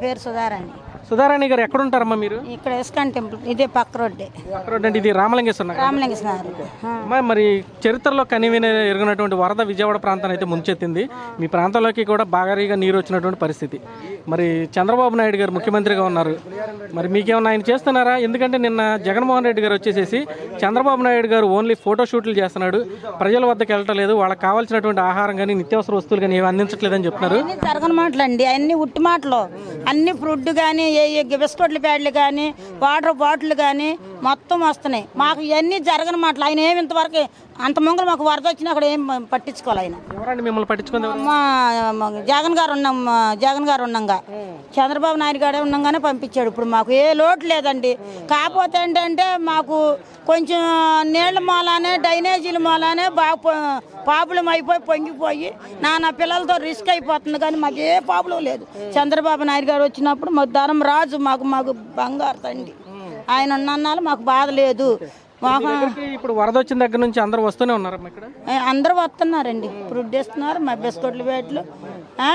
పేరు సుధారాణి సుధారాణి గారు ఎక్కడ ఉంటారమ్మా మీరు ఇక్కడ ఇస్కాన్ టెంపుల్ ఇదే పక్క రోడ్డే అక్కడ అంటే ఇది రామలింగేశ్వర నగర్. రామలింగేశ్వర అమ్మా, మరి చరిత్రలో కనివిన ఎరిగినటువంటి వరద విజయవాడ ప్రాంతాన్ని అయితే ముంచెత్తింది మీ ప్రాంతంలోకి కూడా భారీగా నీరు వచ్చినటువంటి పరిస్థితి మరి చంద్రబాబు నాయుడు గారు ముఖ్యమంత్రిగా ఉన్నారు మరి మీకేమన్నా ఆయన చేస్తున్నారా ఎందుకంటే నిన్న జగన్మోహన్ రెడ్డి గారు వచ్చేసేసి చంద్రబాబు నాయుడు గారు ఓన్లీ ఫోటో షూట్లు చేస్తున్నాడు ప్రజల వద్దకు వెళ్ళట్లేదు వాళ్ళకి కావాల్సినటువంటి ఆహారం కానీ నిత్యావసర వస్తువులు కానీ ఏమి అందించట్లేదని చెప్తున్నారు అన్ని జరగని మాటలు అండి అన్ని ఉట్టి మాటలు అన్ని ఫుడ్ కానీ ఏ ఏ బిస్కెట్ల ప్యాడ్లు కానీ వాటర్ బాటిల్ కానీ మొత్తం వస్తున్నాయి మాకు ఇవన్నీ జరగని మాటలు ఆయన ఏమి ఇంతవరకు అంత ముంగలు మాకు వరద వచ్చినా అక్కడ ఏం పట్టించుకోవాలి ఆయన ఎవరండి మిమ్మల్ని పట్టించుకుంది ఎవరు? మా మా జగన్ గారు ఉన్నాం మా జగన్ గారు ఉన్నాగా చంద్రబాబు నాయుడు గారే ఉన్నాగానే పంపించాడు ఇప్పుడు మాకు ఏ లోటు లేదండి కాకపోతే ఏంటంటే మాకు కొంచెం నీళ్ళ మూలానే డ్రైనేజీల మూలానే బాగా పో- పాపులం అయిపోయి పొంగిపోయి నా నా పిల్లలతో రిస్క్ అయిపోతుంది కానీ మాకు ఏ ప్రాబ్లం లేదు చంద్రబాబు నాయుడు గారు వచ్చినప్పుడు మాకు ధరం రాజు మాకు మాకు బంగారు తండ్రి ఆయన ఉన్నన్నాళ్ళు మాకు బాధ లేదు మాకు దగ్గరికి ఇప్పుడు వరద వచ్చిన దగ్గర నుంచి అందరూ వస్తూనే ఉన్నారమ్మా ఇక్కడ ఏ, అందరూ వస్తున్నారండి ఫుడ్ ఇస్తున్నారు మా బిస్కెట్లు వేట్లు ఆ?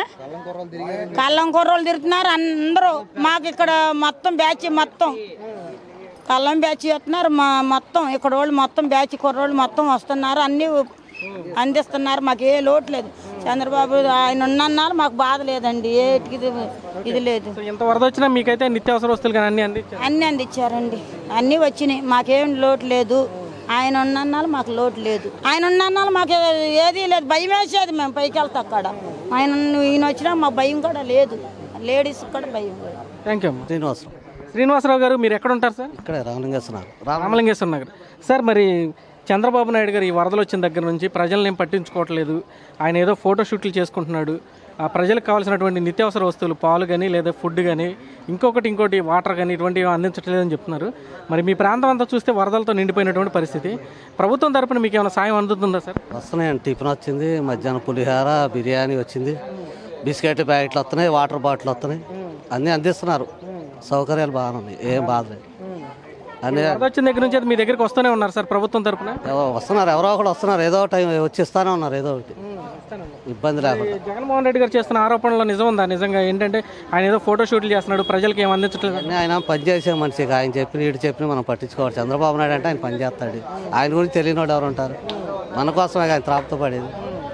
కల్లం కుర్రోళ్ళు తిరుగుతున్నారు అందరూ మాకు ఇక్కడ మొత్తం బ్యాచ్ మొత్తం కల్లం బ్యాచ్ వస్తున్నారు మా మొత్తం ఇక్కడ వాళ్ళు మొత్తం బ్యాచ్ కుర్రోళ్ళు మొత్తం వస్తున్నారు అన్నీ అందిస్తున్నారు మాకు ఏ లోటు లేదు చంద్రబాబు ఆయన ఉన్నన్నారు మాకు బాధ లేదండి ఏటికి ఇది ఇది లేదు సో ఇంత వరద వచ్చినా మీకైతే నిత్యావసర వస్తువులు కానీ అన్ని అందించారు అన్నీ అందించారండి అన్నీ వచ్చినాయి మాకేం లోటు లేదు ఆయన ఉన్నన్నాళ్ళు మాకు లోటు లేదు ఆయన ఉన్నన్నాళ్ళు మాకు ఏదీ లేదు భయం వేసేది మేము పైకి వెళ్తాం అక్కడ ఆయన ఈయన వచ్చినా మా భయం కూడా లేదు లేడీస్ కూడా భయం లేదు థ్యాంక్ యూ అమ్మా శ్రీనివాసరావు శ్రీనివాసరావు గారు మీరు ఎక్కడ ఉంటారు సార్ ఇక్కడే రామలింగేస్తున్నారు రామ రామలింగేశ్వర నగర్ సార్ మరి చంద్రబాబు నాయుడు గారు ఈ వరదలు వచ్చిన దగ్గర నుంచి ప్రజల్ని ఏం పట్టించుకోవట్లేదు ఆయన ఏదో ఫోటో షూట్లు చేసుకుంటున్నాడు ఆ ప్రజలకు కావాల్సినటువంటి నిత్యావసర వస్తువులు పాలు కానీ లేదా ఫుడ్ కానీ ఇంకొకటి ఇంకోటి వాటర్ కానీ ఇటువంటివి అందించట్లేదని చెప్తున్నారు మరి మీ ప్రాంతం అంతా చూస్తే వరదలతో నిండిపోయినటువంటి పరిస్థితి ప్రభుత్వం తరపున మీకు ఏమైనా సాయం అందుతుందా సార్ వస్తున్నాయండి టిఫిన్ వచ్చింది మధ్యాహ్నం పులిహోర బిర్యానీ వచ్చింది బిస్కెట్ ప్యాకెట్లు వస్తున్నాయి వాటర్ బాటిల్ వస్తున్నాయి అన్నీ అందిస్తున్నారు సౌకర్యాలు బాగానే ఉన్నాయి ఏం బాధ లేదు అన్నీ వరద వచ్చిన దగ్గర నుంచి అయితే మీ దగ్గరికి వస్తూనే ఉన్నారు సార్ ప్రభుత్వం తరపున ఎవ- వస్తున్నారు ఎవరో ఒకటి వస్తున్నారు ఏదో టైం వచ్చిస్తానే ఉన్నారు ఏదో ఒకటి ఇబ్బంది లేకుండా జగన్మోహన్ రెడ్డి గారు చేస్తున్న ఆరోపణలో నిజం ఉందా నిజంగా ఏంటంటే ఆయన ఏదో ఫోటో షూట్లు చేస్తున్నాడు ప్రజలకు ఏం అందించట్లేదు అన్నీ ఆయన పని చేసే మనిషికి ఆయన చెప్పిన ఇటు చెప్పిన మనం పట్టించుకోవాలి చంద్రబాబు నాయుడు అంటే ఆయన పని చేస్తాడు ఆయన గురించి తెలియని వాడు ఎవరు ఉంటారు మన కోసమే ఆయన త్రాపుతో పడేది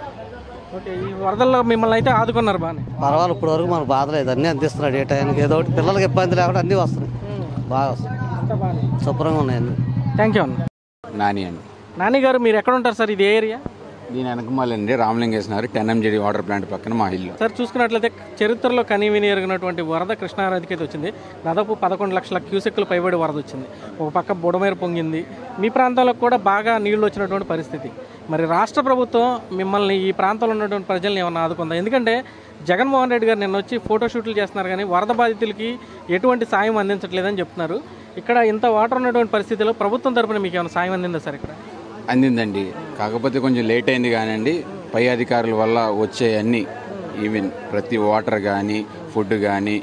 ఓకే ఈ వరదల్లో మిమ్మల్ని అయితే ఆదుకున్నారు బాగానే పర్వాలేదు ఇప్పుడు వరకు మనకు బాధ లేదు అన్నీ అందిస్తున్నాడు ఏ టైంకి ఏదో ఒకటి పిల్లలకి ఇబ్బంది లేకుండా అన్నీ వస్తున్నాయి బాగా వస్తున్నాయి అంతా బాగానే శుభ్రంగా ఉన్నాయి అన్నీ థ్యాంక్ యూ అన్న నాని అండి నాని గారు మీరు ఎక్కడ ఉంటారు సార్ ఇది ఏ ఏరియా దీని వెనకమాలండి Ramalingeswara ten M J D water plant పక్కన మా ఇల్లు సార్ చూసుకున్నట్లయితే చరిత్రలో కనీవిని ఎరిగినటువంటి వరద కృష్ణానదికి అయితే వచ్చింది దాదాపు పదకొండు లక్షల క్యూసెక్లు పైబడి వరద వచ్చింది ఒక పక్క బుడమేరు పొంగింది మీ ప్రాంతాల్లో కూడా బాగా నీళ్లు వచ్చినటువంటి పరిస్థితి మరి రాష్ట్ర ప్రభుత్వం మిమ్మల్ని ఈ ప్రాంతంలో ఉన్నటువంటి ప్రజల్ని ఏమన్నా ఆదుకుందా ఎందుకంటే జగన్మోహన్ రెడ్డి గారు నిన్న వచ్చి ఫోటో షూట్లు చేస్తున్నారు కానీ వరద బాధితులకి ఎటువంటి సాయం అందించట్లేదని చెప్తున్నారు ఇక్కడ ఇంత వాటర్ ఉన్నటువంటి పరిస్థితిలో ప్రభుత్వం తరపున మీకు ఏమైనా సాయం అందిందా సార్ ఇక్కడ అందిందండి కాకపోతే కొంచెం లేట్ అయింది కానివ్వండి పై అధికారుల వల్ల వచ్చే అన్ని ఈవెన్ ప్రతి వాటర్ కానీ ఫుడ్ కానీ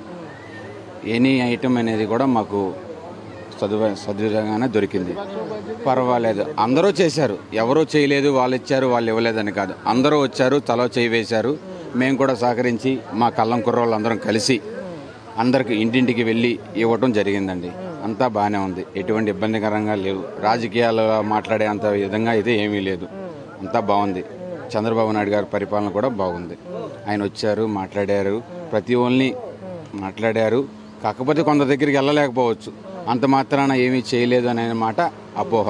ఎనీ ఐటమ్ అనేది కూడా మాకు సదువ సదువుగానే దొరికింది పర్వాలేదు అందరూ చేశారు ఎవరూ చేయలేదు వాళ్ళు ఇచ్చారు వాళ్ళు ఇవ్వలేదని కాదు అందరూ వచ్చారు తలో చేయి వేశారు మేము కూడా సహకరించి మా కళ్ళం కుర్రోళ్ళు అందరం కలిసి అందరికి ఇంటింటికి వెళ్ళి ఇవ్వటం జరిగిందండి అంతా బాగానే ఉంది ఎటువంటి ఇబ్బందికరంగా లేవు రాజకీయాలు మాట్లాడే అంత విధంగా అయితే ఏమీ లేదు అంతా బాగుంది చంద్రబాబు నాయుడు గారి పరిపాలన కూడా బాగుంది ఆయన వచ్చారు మాట్లాడారు ప్రతి ఒళ్ళని మాట్లాడారు కాకపోతే కొంత దగ్గరికి వెళ్ళలేకపోవచ్చు అంత మాత్రాన ఏమీ చేయలేదు అనే మాట అపోహ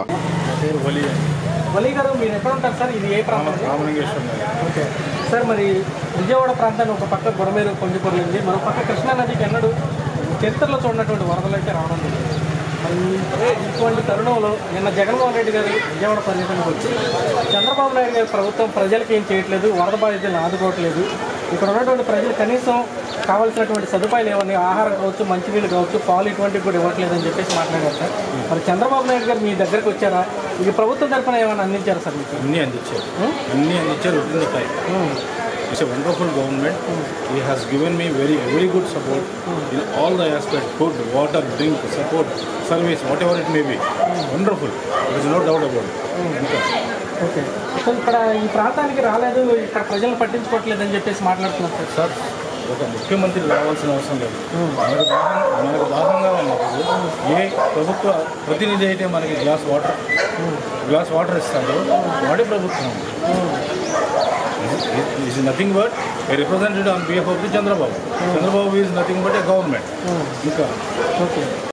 వలి గారు మీరు ఎక్కడ ఉంటారు సార్ ఇది ఏ ప్రాంతం ఓకే సార్ మరి విజయవాడ ప్రాంతాన్ని ఒక పక్క బుడమేరు పొంగిపొరలింది మరో పక్క కృష్ణా నదికి ఎన్నడూ చరిత్రలో చూడనటువంటి వరదలు అయితే రావడం జరిగింది మరి ఇటువంటి తరుణంలో నిన్న జగన్మోహన్ రెడ్డి గారు విజయవాడ పర్యటనకు వచ్చి చంద్రబాబు నాయుడు గారి ప్రభుత్వం ప్రజలకు ఏం చేయట్లేదు వరద బాధితులను ఆదుకోవట్లేదు ఇక్కడ ఉన్నటువంటి ప్రజలు కనీసం కావాల్సినటువంటి సదుపాయాలు ఏమన్నా ఆహారం కావచ్చు మంచినీళ్ళు కావచ్చు పాలు ఇటువంటివి కూడా ఇవ్వట్లేదు అని చెప్పేసి మాట్లాడారు సార్ మరి చంద్రబాబు నాయుడు గారు మీ దగ్గరకు వచ్చారా ఇది ప్రభుత్వం తరఫున ఏమైనా అందించారా సార్ మీకు అన్నీ అందించారు అన్నీ అందించారు with the time it's a wonderful government he has given me very very good support in all the aspect food water drink support service whatever it may be wonderful it is no doubt about ఇంకా okay so ఇక్కడ ఈ ప్రాంతానికి రాలేదు ఇక్కడ ప్రజలను పట్టించుకోవట్లేదు అని చెప్పేసి మాట్లాడుతున్నారు సార్ సార్ ఒక ముఖ్యమంత్రి రావాల్సిన అవసరం లేదు మనకు దాహం మనకు దాహంగా ఉన్నప్పుడు ఏ ప్రభుత్వ ప్రతినిధి అయితే మనకి గ్లాస్ వాటర్ గ్లాస్ వాటర్ ఇస్తాడో వాడే ప్రభుత్వం is nothing but a representative on behalf of the Chandrababu Chandrababu is nothing but a government ఇంకా ఓకే